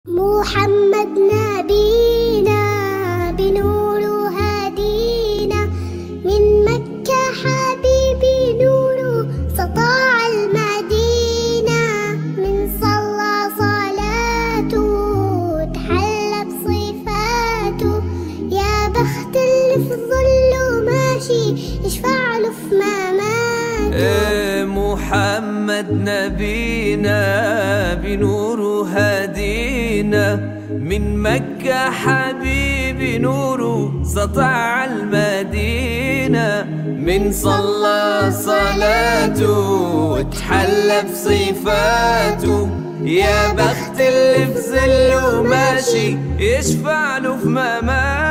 محمد نبينا بنور هدينا من مكة حبيبي نور سطاع المدينة من صلى صلاته تحلى بصفاته يا بخت اللي في ظله ماشي يشفع له في مماته إيه محمد نبينا بنور هدينا من مكة حبيبي نوره سطع المدينة من صلى صلاته وتحلى بصفاته يا بخت اللي في ظله ماشي يشفع له في مماته